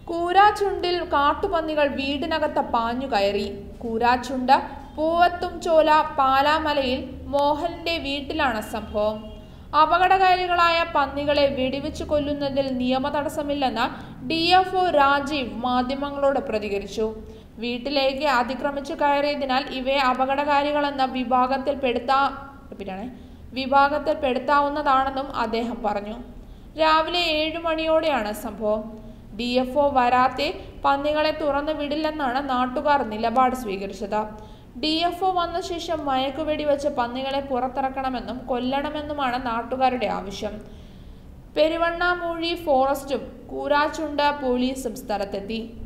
കൂരാച്ചുണ്ടിൽ കാട്ടുപന്നികൾ വീടിനകത്ത് പാഞ്ഞു കയറി കൂരാച്ചുണ്ട് പൂവത്തും ചോല പാലാമലയിൽ മോഹന്റെ വീട്ടിലാണ് സംഭവം അപകടകാരികളായ പന്നികളെ വെടിവെച്ച് കൊല്ലുന്നതിൽ നിയമ തടസ്സമില്ലെന്ന് ഡി എഫ് ഒ രാജീവ് മാധ്യമങ്ങളോട് പ്രതികരിച്ചു വീട്ടിലേക്ക് അതിക്രമിച്ചു കയറിയതിനാൽ ഇവയെ അപകടകാരികളെന്ന വിഭാഗത്തിൽ പെടുത്താ റിപ്പീറ്റാണേ വിഭാഗത്തിൽ പെടുത്താവുന്നതാണെന്നും അദ്ദേഹം പറഞ്ഞു രാവിലെ ഏഴു മണിയോടെയാണ് സംഭവം ഡി എഫ് ഒ വരാത്തെ പന്നികളെ തുറന്നു വിടില്ലെന്നാണ് നാട്ടുകാർ നിലപാട് സ്വീകരിച്ചത് ഡി എഫ് ഒ വന്ന ശേഷം മയക്കുവെടി വെച്ച് പന്നികളെ പുറത്തിറക്കണമെന്നും കൊല്ലണമെന്നുമാണ് നാട്ടുകാരുടെ ആവശ്യം പെരുവണ്ണാമൂഴി ഫോറസ്റ്റും കൂരാച്ചുണ്ട് പോലീസും സ്ഥലത്തെത്തി